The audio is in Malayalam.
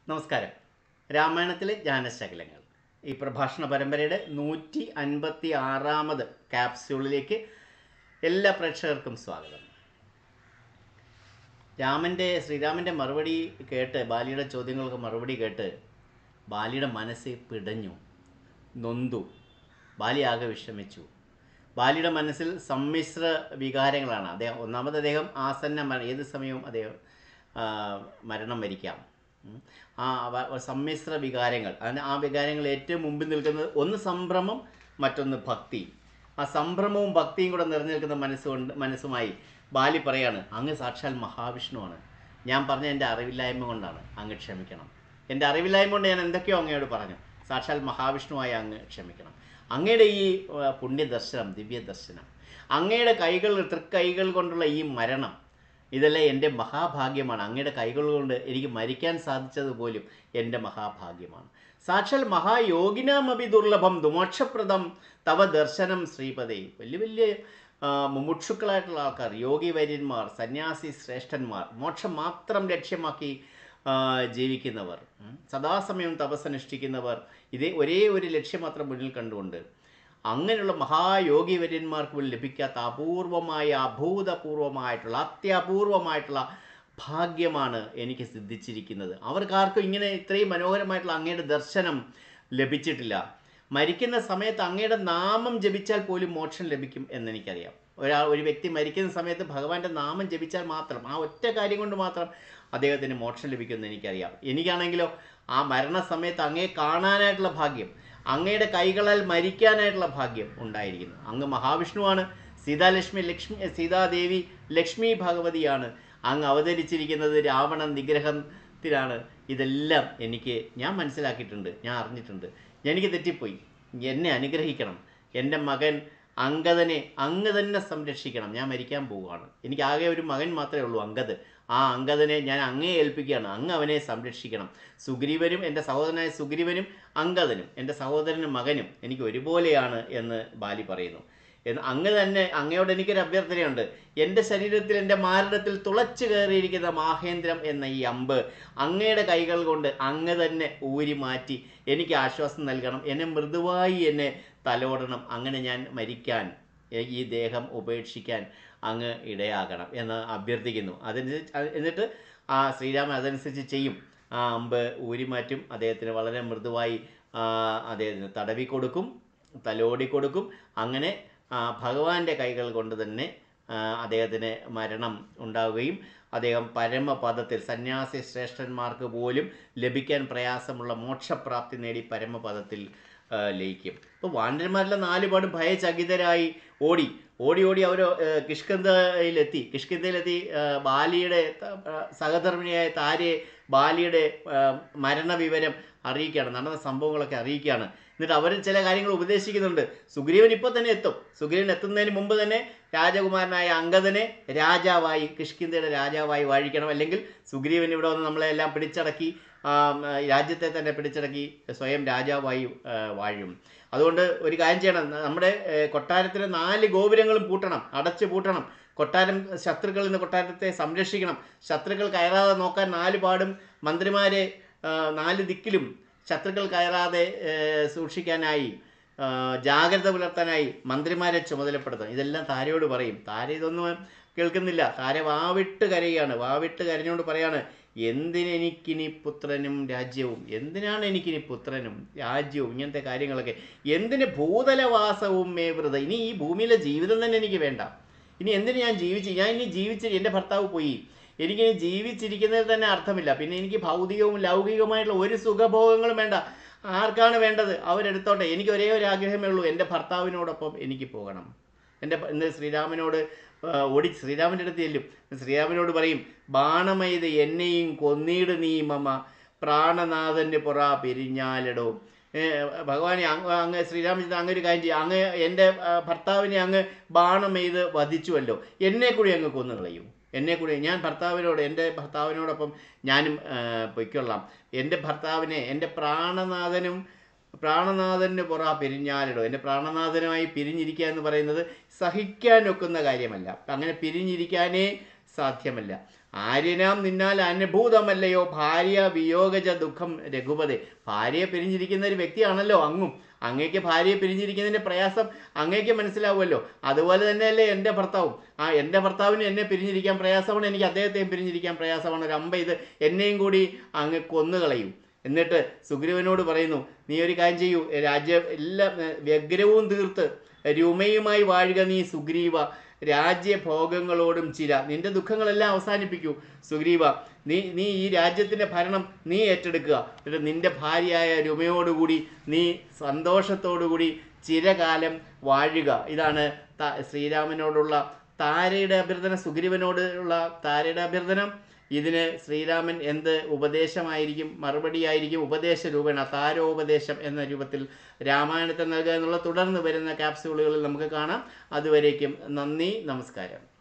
നമസ്കാരം രാമായണത്തിലെ ജ്ഞാനശകലങ്ങൾ ഈ പ്രഭാഷണ പരമ്പരയുടെ നൂറ്റി അൻപത്തി ആറാമത് ക്യാപ്സ്യൂളിലേക്ക് എല്ലാ പ്രേക്ഷകർക്കും സ്വാഗതം രാമൻ്റെ ശ്രീരാമൻ്റെ മറുപടി കേട്ട് ബാലിയുടെ ചോദ്യങ്ങൾക്ക് മറുപടി കേട്ട് ബാലിയുടെ മനസ്സ് പിടഞ്ഞു നൊന്തു ബാലി ആകെ വിഷമിച്ചു ബാലിയുടെ മനസ്സിൽ സമ്മിശ്ര വികാരങ്ങളാണ് അദ്ദേഹം ഒന്നാമത് അദ്ദേഹം ആസന്ന മരണം ഏത് സമയവും അദ്ദേഹം ആ, മരണം വരിക്കാം ഉം. ആ വ- സമ്മിശ്ര വികാരങ്ങൾ അതിന് ആ വികാരങ്ങൾ ഏറ്റവും മുമ്പിൽ നിൽക്കുന്നത് ഒന്ന് സംഭ്രമം മറ്റൊന്ന് ഭക്തി ആ സംഭ്രമവും ഭക്തിയും കൂടെ നിറഞ്ഞു നിൽക്കുന്ന മനസ്സുകൊണ്ട് മനസ്സുമായി ബാലി പറയാണ് അങ്ങ് സാക്ഷാൽ മഹാവിഷ്ണുവാണ് ഞാൻ പറഞ്ഞ എൻ്റെ അറിവില്ലായ്മ കൊണ്ടാണ് അങ്ങ് ക്ഷമിക്കണം എൻ്റെ അറിവില്ലായ്മ കൊണ്ട് ഞാൻ എന്തൊക്കെയോ അങ്ങയോട് പറഞ്ഞു സാക്ഷാൽ മഹാവിഷ്ണുവായ അങ്ങ് ക്ഷമിക്കണം അങ്ങയുടെ ഈ ആ, പുണ്യദർശനം ദിവ്യ ദർശനം അങ്ങയുടെ കൈകൾ തൃക്കൈകൾ കൊണ്ടുള്ള ഈ മരണം ഇതെല്ലാം എൻ്റെ മഹാഭാഗ്യമാണ് അങ്ങയുടെ കൈകൾ കൊണ്ട് എനിക്ക് മരിക്കാൻ സാധിച്ചത് പോലും എൻ്റെ മഹാഭാഗ്യമാണ് സാക്ഷാൽ മഹായോഗിനാമപി ദുർലഭം ദുമോക്ഷപ്രദം തവ ദർശനം ശ്രീപദേ വലിയ വലിയ ആ, മുമുക്ഷുക്കളായിട്ടുള്ള ആൾക്കാർ യോഗി വര്യന്മാർ സന്യാസി ശ്രേഷ്ഠന്മാർ മോക്ഷം മാത്രം ലക്ഷ്യമാക്കി ആ, ജീവിക്കുന്നവർ ഉം, സദാസമയം തപസ്സനുഷ്ഠിക്കുന്നവർ ഇതേ ഒരേ ഒരു ലക്ഷ്യം മാത്രം മുന്നിൽ കണ്ടുകൊണ്ട് അങ്ങനെയുള്ള മഹായോഗി വര്യന്മാർക്ക് പോലും ലഭിക്കാത്ത അപൂർവമായ അഭൂതപൂർവമായിട്ടുള്ള അത്യപൂർവമായിട്ടുള്ള ഭാഗ്യമാണ് എനിക്ക് സിദ്ധിച്ചിരിക്കുന്നത് അവർക്കാർക്കും ഇങ്ങനെ ഇത്രയും മനോഹരമായിട്ടുള്ള അങ്ങയുടെ ദർശനം ലഭിച്ചിട്ടില്ല മരിക്കുന്ന സമയത്ത് അങ്ങയുടെ നാമം ജപിച്ചാൽ പോലും മോക്ഷം ലഭിക്കും എന്നെനിക്കറിയാം ഒരാൾ ഒരു വ്യക്തി മരിക്കുന്ന സമയത്ത് ഭഗവാന്റെ നാമം ജപിച്ചാൽ മാത്രം ആ ഒറ്റ കാര്യം കൊണ്ട് മാത്രം അദ്ദേഹത്തിന് മോക്ഷം ലഭിക്കുമെന്ന് എനിക്കറിയാം എനിക്കാണെങ്കിലോ ആ മരണസമയത്ത് അങ്ങയെ കാണാനായിട്ടുള്ള ഭാഗ്യം അങ്ങയുടെ കൈകളാൽ മരിക്കാനായിട്ടുള്ള ഭാഗ്യം ഉണ്ടായിരിക്കുന്നു അങ്ങ് മഹാവിഷ്ണുവാണ് സീതാലക്ഷ്മി ലക്ഷ്മി സീതാദേവി ലക്ഷ്മി ഭഗവതിയാണ് അങ്ങ് അവതരിച്ചിരിക്കുന്നത് രാവണ നിഗ്രഹത്തിലാണ് ഇതെല്ലാം എനിക്ക് ഞാൻ മനസ്സിലാക്കിയിട്ടുണ്ട് ഞാൻ അറിഞ്ഞിട്ടുണ്ട് എനിക്ക് തെറ്റിപ്പോയി എന്നെ അനുഗ്രഹിക്കണം എൻ്റെ മകൻ അങ്കദനെ അങ്ങ് തന്നെ സംരക്ഷിക്കണം ഞാൻ മരിക്കാൻ പോവുകയാണ് എനിക്ക് ആകെ ഒരു മകൻ മാത്രമേ ഉള്ളൂ അങ്കദ് ആ അങ്കദനെ ഞാൻ അങ്ങേ ഏൽപ്പിക്കുകയാണ് അങ്ങ് അവനെ സംരക്ഷിക്കണം സുഗ്രീവനും എൻ്റെ സഹോദരനായ സുഗ്രീവനും അങ്കദനും എൻ്റെ സഹോദരനും മകനും എനിക്ക് ഒരുപോലെയാണ് എന്ന് ബാലി പറയുന്നു എന്ന് അങ്ങ് തന്നെ അങ്ങയോട് എനിക്കൊരു അഭ്യർത്ഥനയുണ്ട് എൻ്റെ ശരീരത്തിൽ എൻ്റെ മാരടത്തിൽ തുളച്ചു കയറിയിരിക്കുന്ന മാഹേന്ദ്രം എന്ന ഈ അമ്പ് അങ്ങയുടെ കൈകൾ കൊണ്ട് അങ്ങ് തന്നെ ഊരി മാറ്റി എനിക്ക് ആശ്വാസം നൽകണം എന്നെ മൃദുവായി എന്നെ തലോടണം അങ്ങനെ ഞാൻ മരിക്കാൻ എ- ഈ ദേഹം ഉപേക്ഷിക്കാൻ അങ്ങ് ഇടയാകണം എന്ന് അഭ്യർത്ഥിക്കുന്നു അതനുസരിച്ച് അത് എന്നിട്ട് ആ ശ്രീരാമൻ അതനുസരിച്ച് ചെയ്യും ആ അമ്പ് ഊരി മാറ്റും അദ്ദേഹത്തിന് വളരെ മൃദുവായി ആ, അദ്ദേഹത്തിന് തടവി കൊടുക്കും തലോടി കൊടുക്കും അങ്ങനെ ആ, ഭഗവാന്റെ കൈകൾ കൊണ്ട് തന്നെ ആ, അദ്ദേഹത്തിന് മരണം ഉണ്ടാവുകയും അദ്ദേഹം പരമപദത്തിൽ സന്യാസി ശ്രേഷ്ഠന്മാർക്ക് പോലും ലഭിക്കാൻ പ്രയാസമുള്ള മോക്ഷപ്രാപ്തി നേടി പരമപദത്തിൽ ആ, ലയിക്കും ഇപ്പോൾ വാനരന്മാരെല്ലാം നാലുപാടും ഭയചകിതരായി ഓടി ഓടി ഓടി അവർ കിഷ്കന്ധയിലെത്തി കിഷ്കന്ധയിലെത്തി ആ, ബാലിയുടെ ത- ആ, സഹധർമ്മിണിയായ താരയെ ബാലിയുടെ ആ, മരണവിവരം അറിയിക്കുകയാണ് നടന്ന സംഭവങ്ങളൊക്കെ അറിയിക്കുകയാണ് എന്നിട്ട് അവർ ചില കാര്യങ്ങൾ ഉപദേശിക്കുന്നുണ്ട് സുഗ്രീവൻ ഇപ്പോൾ തന്നെ എത്തും സുഗ്രീവൻ എത്തുന്നതിന് മുമ്പ് തന്നെ രാജകുമാരനായ അങ്കദനെ രാജാവായി കിഷ്കിന്ധയുടെ രാജാവായി വാഴിക്കണം അല്ലെങ്കിൽ സുഗ്രീവൻ ഇവിടെ വന്ന് നമ്മളെല്ലാം പിടിച്ചടക്കി ആ, ആ, രാജ്യത്തെ തന്നെ പിടിച്ചടക്കി സ്വയം രാജാവായി ആ, വാഴും അതുകൊണ്ട് ഒരു കാര്യം ചെയ്യണം നമ്മുടെ ഏ, കൊട്ടാരത്തിലെ നാല് ഗോപുരങ്ങളും പൂട്ടണം അടച്ചു പൂട്ടണം കൊട്ടാരം ശത്രുക്കളിൽ നിന്ന് കൊട്ടാരത്തെ സംരക്ഷിക്കണം ശത്രുക്കൾ കയറാതെ നോക്കാൻ നാല് പാടും മന്ത്രിമാരെ ആ, നാല് ദിക്കിലും ശത്രുക്കൾ കയറാതെ ഏ, സൂക്ഷിക്കാനായി ആ, ജാഗ്രത പുലർത്താനായി മന്ത്രിമാരെ ചുമതലപ്പെടുത്തണം ഇതെല്ലാം താരയോട് പറയും താര ഇതൊന്നും കേൾക്കുന്നില്ല താര വാവിട്ട് കരയുകയാണ് വാവിട്ട് കരഞ്ഞുകൊണ്ട് പറയാണ് എന്തിനെനിക്കിനി പുത്രനും രാജ്യവും എന്തിനാണ് എനിക്കിനി പുത്രനും രാജ്യവും ഇങ്ങനത്തെ കാര്യങ്ങളൊക്കെ എന്തിന് ഭൂതലവാസവും മേ വൃത ഇനി ഈ ഭൂമിയിലെ ജീവിതം തന്നെ എനിക്ക് വേണ്ട ഇനി എന്തിന് ഞാൻ ജീവിച്ച് ഞാൻ ഇനി ജീവിച്ച് എൻ്റെ ഭർത്താവ് പോയി എനിക്കിനി ജീവിച്ചിരിക്കുന്നതിൽ തന്നെ അർത്ഥമില്ല പിന്നെ എനിക്ക് ഭൗതികവും ലൗകികവുമായിട്ടുള്ള ഒരു സുഖഭോഗങ്ങളും വേണ്ട ആർക്കാണ് വേണ്ടത് അവരെടുത്തോട്ടെ എനിക്ക് ഒരേ ഒരു ആഗ്രഹമേ ഉള്ളൂ എൻ്റെ ഭർത്താവിനോടൊപ്പം എനിക്ക് പോകണം എൻ്റെ ഭ- ഇന്ന് ശ്രീരാമനോട് ആ, ഓടി ശ്രീരാമൻ്റെ അടുത്ത് ചെല്ലും ശ്രീരാമനോട് പറയും ബാണമൈത് എന്നെയും കൊന്നീട് നീ മമ പ്രാണനാഥൻ്റെ പുറ പിരിഞ്ഞാലിടോ ഏ, ഭഗവാനെ അങ്ങ് അങ്ങ് ശ്രീരാമചന്ദ്രൻ അങ്ങ് ഒരു കാര്യം ചെയ്യും അങ്ങ് എൻ്റെ ആ, ഭർത്താവിനെ അങ്ങ് ബാണമെയ്ത് വധിച്ചുവല്ലോ എന്നെ കൂടി അങ്ങ് കൊന്നു കളയും എന്നെ കൂടി ഞാൻ ഭർത്താവിനോട് എൻ്റെ ഭർത്താവിനോടൊപ്പം ഞാനും ആ, പൊയ്ക്കൊള്ളാം എൻ്റെ ഭർത്താവിനെ എൻ്റെ പ്രാണനാഥനും പ്രാണനാഥന് പുറ പിരിഞ്ഞാലിടോ എൻ്റെ പ്രാണനാഥനുമായി പിരിഞ്ഞിരിക്കുക എന്ന് പറയുന്നത് സഹിക്കാൻ ഒക്കുന്ന കാര്യമല്ല അങ്ങനെ പിരിഞ്ഞിരിക്കാനേ സാധ്യമല്ല ആര്യനാം നിന്നാൽ അനുഭൂതമല്ലയോ ഭാര്യ വിയോഗജ ദുഃഖം രഘുപതി ഭാര്യയെ പിരിഞ്ഞിരിക്കുന്ന ഒരു വ്യക്തിയാണല്ലോ അങ്ങും അങ്ങേക്ക് ഭാര്യയെ പിരിഞ്ഞിരിക്കുന്നതിൻ്റെ പ്രയാസം അങ്ങേക്ക് മനസ്സിലാവുമല്ലോ അതുപോലെ തന്നെയല്ലേ എൻ്റെ ഭർത്താവും ആ എൻ്റെ ഭർത്താവിന് എന്നെ പിരിഞ്ഞിരിക്കാൻ പ്രയാസമാണ് എനിക്ക് അദ്ദേഹത്തെയും പിരിഞ്ഞിരിക്കാൻ പ്രയാസമാണ് ഒരു അമ്പ ഇത് എന്നെയും കൂടി അങ്ങ് കൊന്നുകളയും എന്നിട്ട് സുഗ്രീവനോട് പറയുന്നു നീ ഒരു കാര്യം ചെയ്യൂ രാജ്യ എല്ലാ ഏർ, വ്യഗ്രവും തീർത്ത് രുമയുമായി വാഴുക നീ സുഗ്രീവ രാജ്യഭോഗങ്ങളോടും ചിര നിന്റെ ദുഃഖങ്ങളെല്ലാം അവസാനിപ്പിക്കൂ സുഗ്രീവ നീ നീ ഈ രാജ്യത്തിൻ്റെ ഭരണം നീ ഏറ്റെടുക്കുക എന്നിട്ട് നിന്റെ ഭാര്യയായ രുമയോടുകൂടി നീ സന്തോഷത്തോടുകൂടി ചിരകാലം വാഴുക ഇതാണ് ത- ശ്രീരാമനോടുള്ള താരയുടെ അഭ്യർത്ഥന സുഗ്രീവനോടുള്ള താരയുടെ അഭ്യർത്ഥന ഇതിന് ശ്രീരാമൻ എന്ത് ഉപദേശമായിരിക്കും മറുപടിയായിരിക്കും ഉപദേശ രൂപേണ താരോപദേശം എന്ന രൂപത്തിൽ രാമായണത്തെ നൽകുക എന്നുള്ള തുടർന്ന് വരുന്ന ക്യാപ്സ്യൂളുകളിൽ നമുക്ക് കാണാം അതുവരേക്കും നന്ദി നമസ്കാരം